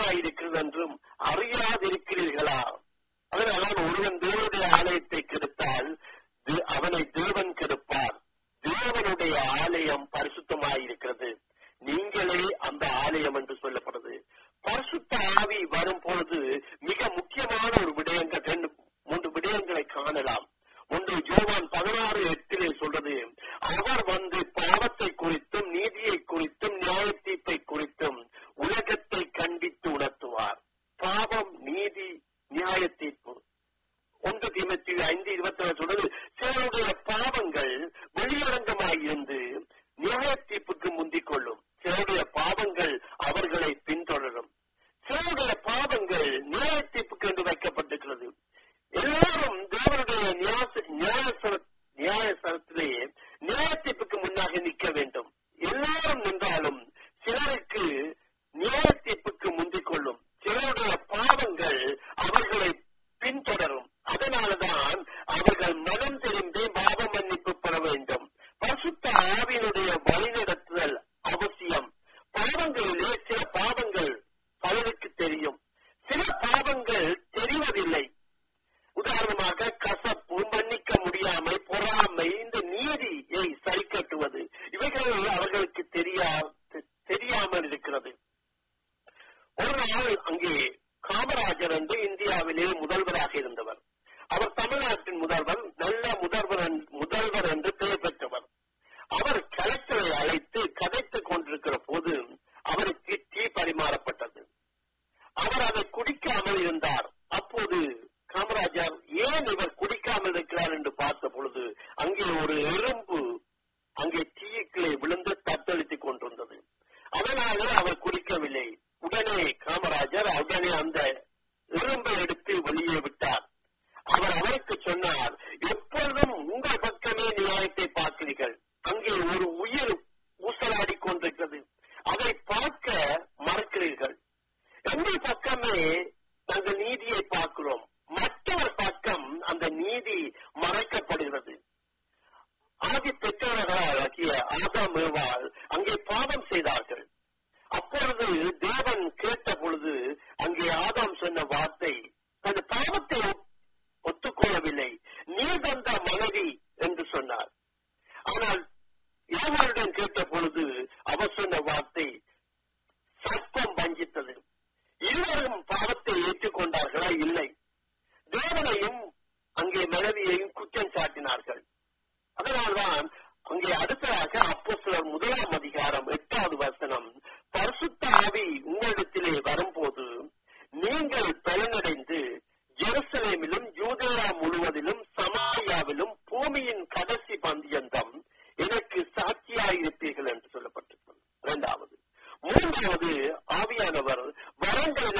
இருக்கிறது என்றும் அறியாதிருக்கிறீர்களா அதனால்தான் ஒருவன் தேவனுடைய ஆலயத்தை கெடுத்தால் தே- அவனை தேவன் கெடுப்பார் தேவனுடைய ஆலயம் பரிசுத்தமாயிருக்கிறது நீங்களே அந்த ஆலயம் என்று சொல்லப்படுது பரிசுத்த ஆவி வரும் பொழுது மிக முக்கியமான ஒரு விடயங்கள் ரெண்டு மூன்று விடயங்களை காணலாம் ஒன்று யோவான் பதினாறு எட்டிலே சொல்றது அவர் வந்து பாவத்தை குறித்தும் நீதியை குறித்தும் நியாய தீர்ப்பை குறித்தும் உலகத்தை கண்டித்து உணர்த்துவார் பாவம் நீதி நியாய தீர்ப்பு ஒன்று தீமத்தி ஐந்து இருபத்தி நாலு சொல்றது சிலருடைய பாவங்கள் வெளியரங்கமாயிருந்து நியாய தீர்ப்புக்கு முந்திக் கொள்ளும் சிலருடைய பாவங்கள் அவர்களை பின்தொடரும் சிலருடைய பாவங்கள் நியாய தீர்ப்புக்கு என்று வைக்கப்பட்டிருக்கிறது எல்லாரும் தேவனுடைய நியாச- நியாயசர- நியாயசரத்திலே நியாய தீர்ப்புக்கு முன்னாக நிற்க வேண்டும் எல்லாரும் நின்றாலும் சிலருக்கு நியாய தீர்ப்புக்கு முந்திக் கொள்ளும் சிலருடைய பாவங்கள் அவர்களை பின்தொடரும் அதனாலதான் அவர்கள் மனம் திரும்பி பாவ மன்னிப்பு பெற வேண்டும் பரிசுத்த ஆவியினுடைய வழிநடத்துதல் அவசியம் பாவங்களிலே சில பாவங்கள் பலருக்கு தெரியும் சில பாவங்கள் தெரிவதில்லை உதாரணமாக கசப்பு மன்னிக்க முடியாமை பொறாமை இந்த நீதியை சரி கட்டுவது இவைகள் அவர்களுக்கு தெரியா தெரியாமல் இருக்கிறது ஒரு நாள் அங்கே காமராஜர் என்று இந்தியாவிலே முதல்வராக இருந்தவர் அவர் தமிழ்நாட்டின் முதல்வர் நல்ல முதல்வர் என்று- முதல்வர் என்று பெயர் பெற்றவர் அவர் கலெக்டரை அழைத்து கதைத்துக் கொண்டிருக்கிற போது அவருக்கு டீ பரிமாறப்பட்டது அவர் அதை குடிக்காமல் இருந்தார் அப்போது காமராஜர் ஏன் இவர் குடிக்காமல் இருக்கிறார் என்று பார்த்த பொழுது அங்கே ஒரு எறும்பு அங்கே டீக்குள்ளே விழுந்து தத்தளித்துக் கொண்டிருந்தது அதனாலே அவர் குடிக்கவில்லை உடனே காமராஜர் உடனே அந்த எறும்பை எடுத்து வெளியே விட்டார் அவர் அவருக்கு சொன்னார் எப்பொழுதும் உங்கள் பக்கமே நியாயத்தை பார்க்கிறீர்கள் அங்கே ஒரு உயிர் ஊசலாடி கொண்டிருக்கிறது அதை பார்க்க மறக்கிறீர்கள் எங்கள் பக்கமே நாங்கள் நீதியை பார்க்கிறோம் மற்றவர் பக்கம் அந்த நீதி மறைக்கப்படுகிறது ஆதி பெற்றவர்களாகிய ஆதாம் ஏவாள் அங்கே பாவம் செய்தார்கள் அப்பொழுது தேவன் கேட்ட பொழுது அங்கே ஆதாம் சொன்ன வார்த்தை தன் பாவத்தை ஒப்- ஒத்துக்கொள்ளவில்லை நீ தந்த மனைவி என்று சொன்னார் ஆனால் ஏவாளுடன் கேட்ட பொழுது அவர் சொன்ன வார்த்தை சர்ப்பம் வஞ்சித்தது இருவரும் பாவத்தை ஏற்றுக்கொண்டார்களா இல்லை தேவனையும் அங்கே மனைவியையும் குற்றம் சாட்டினார்கள் அதனால்தான் அங்கே அடுத்ததாக அப்போஸ்தலர் முதலாம் அதிகாரம் எட்டாவது வசனம் பரிசுத்த ஆவி உங்களிடத்திலே வரும்போது நீங்கள் பலனடைந்து ஜெருசலேமிலும் யூதேயா முழுவதிலும் சமாரியாவிலும் பூமியின் கடைசி பந்தியந்தம் எனக்கு சாட்சியாயிருப்பீர்கள் என்று சொல்லப்பட்டிருக்கிறது இரண்டாவது மூன்றாவது ஆவியானவர் வரங்களை